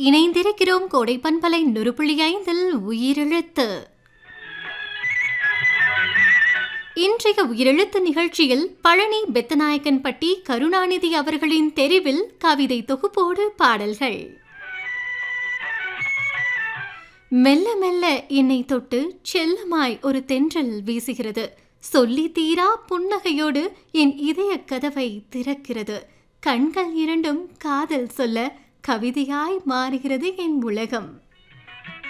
இணைந்திருக்கிறோம் கோடை பண்பலை நுறுப்புள்ளி ஐந்தில் உயிரெழுத்து இன்றைய உயிரெழுத்து நிகழ்ச்சியில் பழனி பெத்தநாயக்கன்பட்டி கருணாநிதி அவர்களின் தெரிவில் கவிதை தொகுப்போடு பாடல்கள் மெல்ல மெல்ல என்னை தொட்டு செல்லமாய் ஒரு தென்றல் வீசுகிறது சொல்லி தீரா புன்னகையோடு என் இதய கதவை திறக்கிறது கண்கள் இரண்டும் காதல் சொல்ல கவிதையாய் மாறுகிறது என் உலகம்